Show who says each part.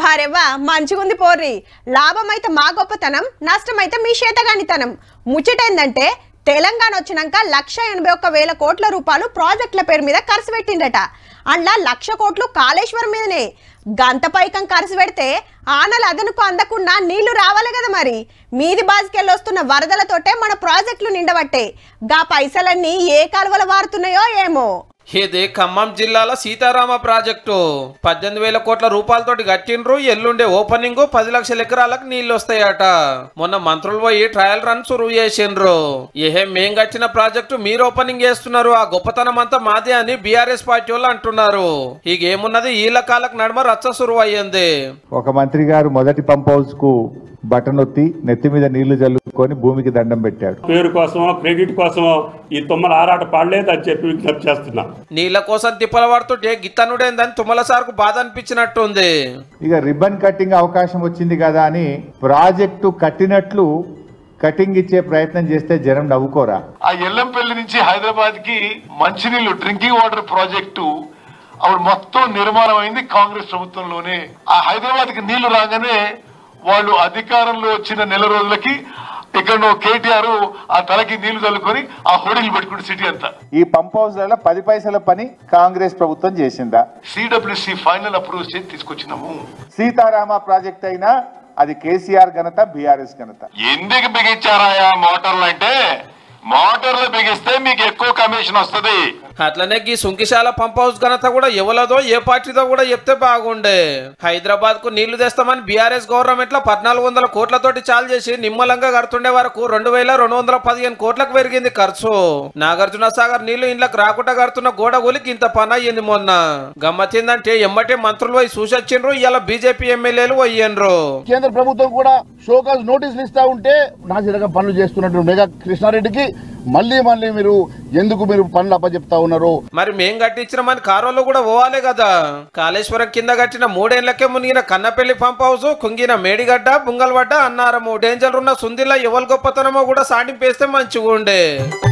Speaker 1: వారెవ్వా మంచిగుంది పోర్రి లాభం అయితే మా గొప్పతనం నష్టం అయితే మీ చేతగానితనం ముచ్చటేందంటే తెలంగాణ వచ్చినాక లక్ష ఎనభై ఒక్క వేల కోట్ల రూపాయలు ప్రాజెక్టుల పేరు మీద ఖర్చు పెట్టిండట అందులో లక్ష కోట్లు కాళేశ్వరం మీదనే గంత పైకం ఖర్చు పెడితే ఆనలు అదనుకు అందకుండా నీళ్లు రావాలి కదా మరి మీది బాజుకెళ్ళి వస్తున్న వరదలతోటే మన ప్రాజెక్టులు నిండబట్టే గా పైసలన్నీ ఏ కాలువలు వారుతున్నాయో ఏమో
Speaker 2: ఇది ఖమ్మం జిల్లాల సీతారామ ప్రాజెక్టు పద్దెనిమిది వేల కోట్ల రూపాయలతోటి కట్టిండ్రు ఎల్లుండే ఓపెనింగ్ పది లక్షల ఎకరాలకు నీళ్లు వస్తాయట మొన్న మంత్రులు పోయి ట్రయల్ రన్ సురువు చేసిండ్రు ఏహే మేం కట్టిన ప్రాజెక్టు మీరు ఓపెనింగ్ చేస్తున్నారు ఆ గొప్పతనం అంతా మాదే అని బీఆర్ఎస్ పార్టీ వాళ్ళు అంటున్నారు ఇక ఏమున్నది ఈల కాలకు నడుమ రచ్చ సురువు అయ్యింది
Speaker 3: ఒక మంత్రి గారు మొదటి పంప్ హౌస్ కు బటన్ ఒత్తి నెత్తి మీద నీళ్లు జల్లుకొని భూమికి దండం పెట్టాడు
Speaker 4: పేరు కోసమో క్రెడిట్ కోసమో ఈ తుమ్మల ఆరాట పడలేదు అని చెప్పి విజ్ఞప్తి చేస్తున్నా
Speaker 2: నీళ్ల కోసం తిప్పల పడుతుంటే గిత్తనుడేందని తుమ్మల సార్కు బాధ అనిపించినట్టుంది
Speaker 3: ఇక రిబ్బన్ కట్టింగ్ అవకాశం వచ్చింది కదా అని ప్రాజెక్టు కట్టినట్లు కటింగ్ ఇచ్చే ప్రయత్నం చేస్తే జనం నవ్వుకోరా
Speaker 5: ఆ ఎల్లంపల్లి నుంచి హైదరాబాద్ కి మంచినీళ్లు డ్రింకింగ్ వాటర్ ప్రాజెక్టు అప్పుడు మొత్తం నిర్మాణం అయింది కాంగ్రెస్ ప్రభుత్వంలోనే ఆ హైదరాబాద్ కి నీళ్లు రాగానే వాళ్ళు అధికారంలో వచ్చిన నెల రోజులకి ఇక్కడ కేటీఆర్ ఆ తలకి నీళ్లు చల్లుకొని ఆ హోడీలు పెట్టుకుని సిటీ అంతా
Speaker 3: ఈ పంప్ హౌస్లలో పది పైసల పని కాంగ్రెస్ ప్రభుత్వం చేసిందా
Speaker 5: సిడబ్ల్యూసి ఫైనల్ అప్రూవ్ చేసి తీసుకొచ్చినాము
Speaker 3: సీతారామ ప్రాజెక్ట్ అయినా అది కేసీఆర్ ఘనత బీఆర్ఎస్ ఘనత
Speaker 5: ఎందుకు బిగించారాయా మోటార్లు అంటే మోటార్లు బిగిస్తే మీకు ఎక్కువ కమిషన్ వస్తుంది
Speaker 2: అట్లనే ఈ సుంకిశాల పంప్ హౌస్ ఘనత కూడా ఎవలదో ఏ పార్టీదో కూడా చెప్తే బాగుండే హైదరాబాద్ కు నీళ్లు తెస్తామని బీఆర్ఎస్ గవర్నమెంట్ లో పద్నాలుగు వందల కోట్లతోటి చాలు చేసి నిమ్మలంగా కడుతుండే వరకు రెండు వేల రెండు వందల పదిహేను కోట్లకు పెరిగింది ఖర్చు నాగార్జున సాగర్ నీళ్లు ఇండ్లకు రాకుండా కడుతున్న గోడ కూలికి ఇంత పని అయ్యింది మొన్న గమ్మతిందంటే ఎమ్మటే మంత్రులు పోయి చూసొచ్చిండ్రు ఇలా బీజేపీ ఎమ్మెల్యేలు పోయిండ్రు
Speaker 6: కేంద్ర ప్రభుత్వం కూడా షోకాజ్ నోటీసులు ఇస్తా ఉంటే నాసిరకం పనులు చేస్తున్నట్టు మెగా కృష్ణారెడ్డికి మళ్ళీ మళ్ళీ మీరు ఎందుకు మీరు పనులు అప్పచెప్తా ఉన్నారు
Speaker 2: మరి మేం కట్టించినామని కారోళ్ళు కూడా పోవాలి కదా కాళేశ్వరం కింద కట్టిన మూడేళ్లకే మునిగిన కన్నపల్లి పంప్ హౌస్ కుంగిన మేడిగడ్డ బుంగల్వడ్డ అన్నారము డేంజర్ ఉన్న సుందిలా ఎవరి గొప్పతనమో కూడా సాటింపేస్తే మంచిగా ఉండే